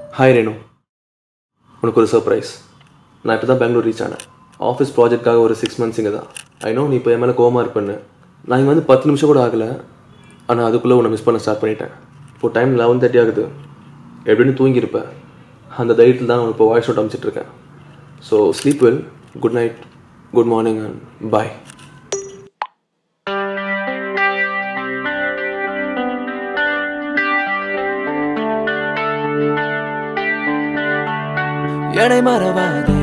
Hi Renu உனக்கு ஒரு surprise நான் இப்போ தான் பெங்களூர் ரீச் ஆனேன் ஆஃபீஸ் ப்ராஜெக்ட்காக ஒரு சிக்ஸ் மந்த்ஸ் இங்கே தான் ஐ நோ நீ இப்போ என் மேலே கோவமாக இருப்பேன்னு நான் இங்கே வந்து பத்து நிமிஷம் கூட ஆகலை ஆனால் அதுக்குள்ளே உன்னை மிஸ் பண்ண ஸ்டார்ட் பண்ணிட்டேன் இப்போ டைம் லெவன் தேர்ட்டி ஆகுது எப்படின்னு தூங்கியிருப்பேன் அந்த தைரியத்தில் தான் உனக்கு இப்போ வாய்ஸ் நோட் அனுப்பிச்சிட்ருக்கேன் so sleep well good night good morning and bye என்னை மறவாதே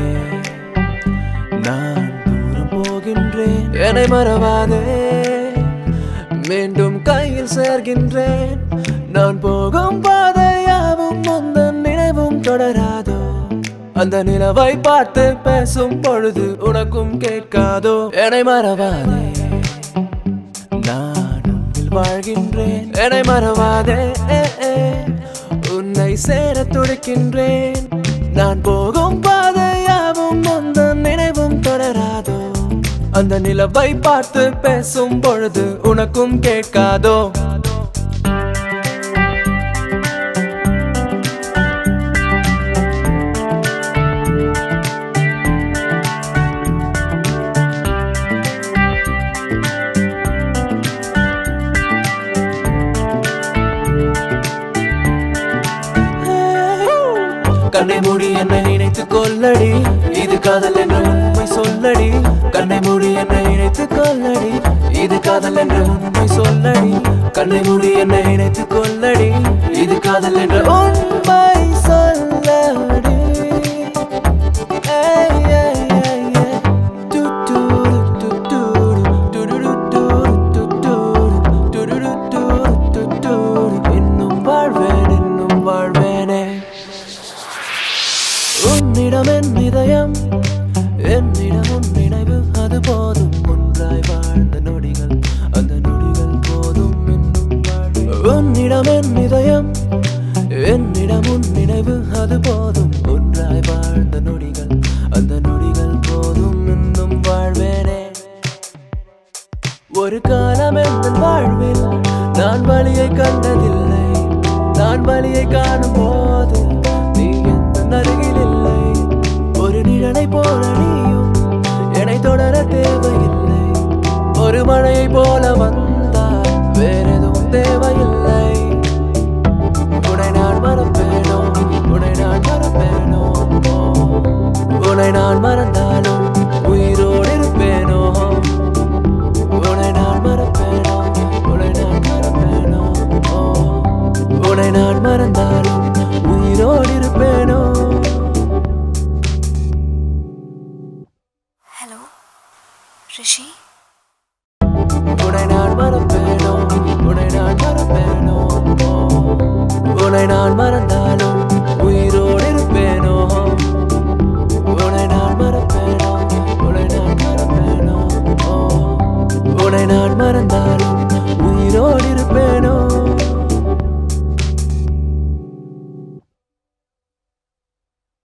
நான் தூரம் போகின்றேன் என்னை மறவாதே மீண்டும் கையில் சேர்கின்றேன் நான் போகும் பாதையாவும் முந்தன் நினைவும் தொடராதோ அந்த நிலவை பார்த்து பேசும் பொழுது உனக்கும் கேட்காதோ என்னை மறவாதே நான் உன்னில் வாழ்கின்றேன் என்னை மறவாதே ஏ, ஏ. உன்னை சேர துடிக்கின்றேன் நான் போகும் பாதையாவும் அந்த நினைவும் தொடராதோ அந்த நிலவை பார்த்து பேசும் பொழுது உனக்கும் கேட்காதோ கண்ணை மூடி என்னை நினைத்து கொல்லடி இது காதல் என்ற உண்மை சொல்லடி கண்ணை மூடி என்னை நினைத்து கொல்லடி இது காதல் என்ற உண்மை சொல்லடி கண்ணை மூடி என்னை நினைத்து கொல்லடி இது காதல் என்ற உண்மை சொல்லடி ஏய், ஏய், ஏய், ஏய். டு, டு, டு, டு, டு, டு, டு, டு, டு, டு, டு, டு, டு, டு, டு. இன்னும் வாழ்வேன் இன்னும் வாழ்வேனே உன்னிடம் என் இதயம் என்னிடம் உன் நினைவு அது போதும் ஒன்றாய் வாழ்ந்த நொடிகள் அந்த நொடிகள் போதும் இன்னும் வாழ் உன்னிடம் என் இதயம் என்னிடம் உன் நினைவு அது போதும் ஒன்றாய் வாழ்ந்த நொடிகள் அந்த நொடிகள் போதும் இன்னும் வாழ்வேனே ஒரு காலம் எந்த வாழ்வில் நான் வழியை கண்டதில்லை நான் வழியை காணும் போது நீ எந்த அருகில் இல்லை ஒரு நிழலை போல நீயும் என்னை தொடர தேவையில்லை ஒரு மழையை போல வந்தால் வேற எதுவும் தேவையில்லை உன்னை நான் மறப்பேனோ உன்னை நான் மறப்பேனோ உன்னை நான் மறந்தாலும் உயிரோடு இருப்பேனோ உன்னை நான் மறப்பேனோ உன்னை நான் மறப்பேனோ ஓ. உன்னை நான் மறந்தாலும் உயிரோடு இருப்பேனோ ஹலோ ரிஷி உன்னை நான் மறப்பேனோ உன்னை நான் மறப்பேனோ ஓ. உன்னை நான் மறந்தாலும் உயிரோடு இருப்பேனோ உன்னை நான் மறப்பேனோ உன்னை நான் மறப்பேனோ ஓ. உன்னை நான் மறந்தாலும்